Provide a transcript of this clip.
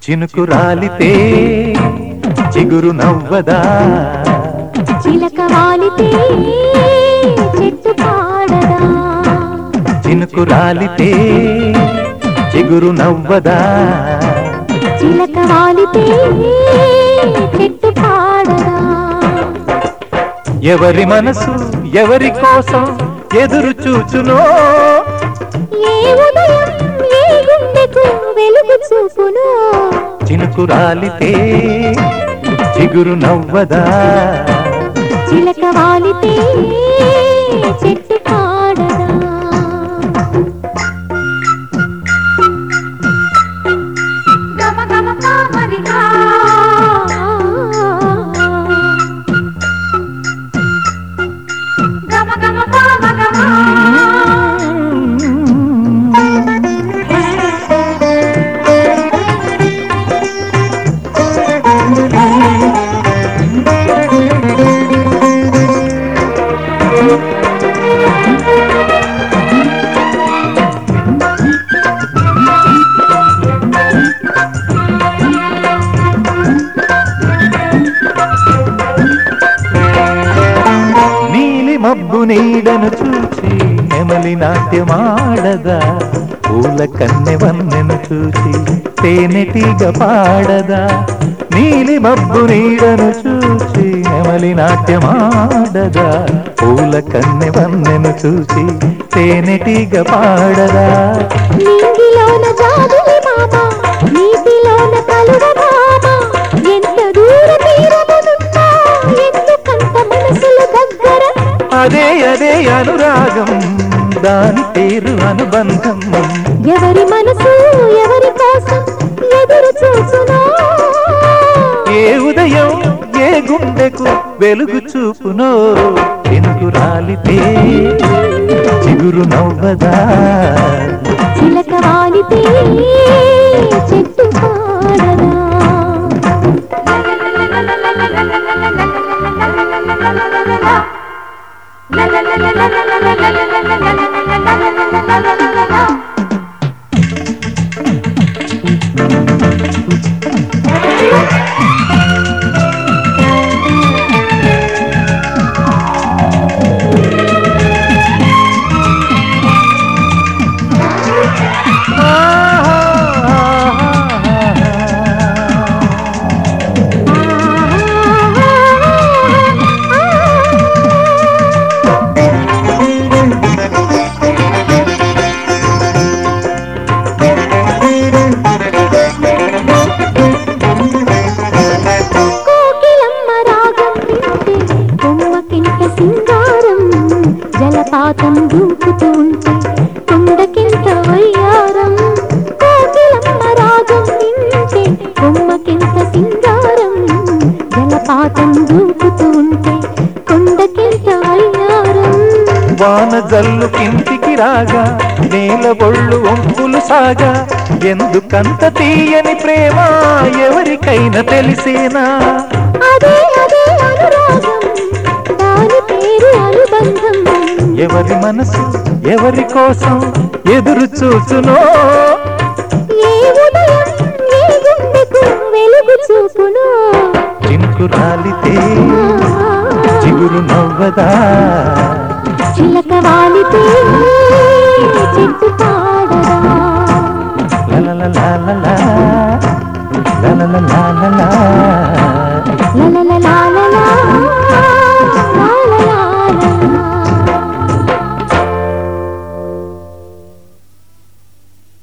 చినుకు రాలితే చిగురు నవ్వదా చిలక వాలితే చెట్టు పాడదా చినుకు రాలితే చిగురు నవ్వదా చిలక వాలితే చెట్టు పాడదా ఎవరి మనసు ఎవరి కోసం ఎదురు చూచునో ఏ ఉదయం ఏ గుండెకు వెలుగు చూపును చినుకు రాలితే చిగురు నవ్వదా చిలక వాలితే చెట్టు పాడదా గమ గమ పామరిగా గమ గమ పామగమా నీలి మబ్బు నీడను చూచి నెమలి నాట్యమాడదా పూల కన్నె వన్నెను చూచి తేనెటీగ పాడదా నీలి మబ్బు నీడను చూచి నెమలి నాట్యమాడదా పూల కన్నె వన్నెను చూచి తేనెటీగ పాడదా నీటిలోన జాబిలి మామ నీటిలోన కలువ మామ ఎంత దూర తీరమునున్నా ఎందుకంత మనసులు దగ్గర అదే అదే అనురాగం దాని పేరు అనుబంధం ఎవరి మనసు ఎవరి కోసం ఎదురు చూసునా ఏ ఉదయం ఏ గుండెకు వెలుగు చూపునో ఎందుకు రాలితే చిగురు నవ్వదా చిలక వాలితే చెట్టు పాడదా కోకిలమ్మ రాగం వింటే కొమ్మకింత సింగారం జలపాతం దూకుతూ ఉంటే కొండకింత వయ్యారం కోకిలమ్మ రాగం వింటే కొమ్మకింత సింగారం జలపాతం దూకుతూ ఉంటే కొండకింత వయ్యారం వాన జల్లు కింటికి రాగా నేల ఒళ్ళు ఒంపులు సాగా ఎందుకంత తీయని ప్రేమ ఎవరికైనా తెలిసేనా అదే అదే అనురాగం దాని పేరు అనుబంధం ఎవరి మనసు ఎవరి కోసం ఎదురు చూచునో ఏ ఉదయం ఏ గుండెకు వెలుగు చూపును చినుకు రాలితే చిగురు నవ్వదా చిలక వాలితే చెట్టు పాడదా లలలలాలలా, లలలలాలలా. లల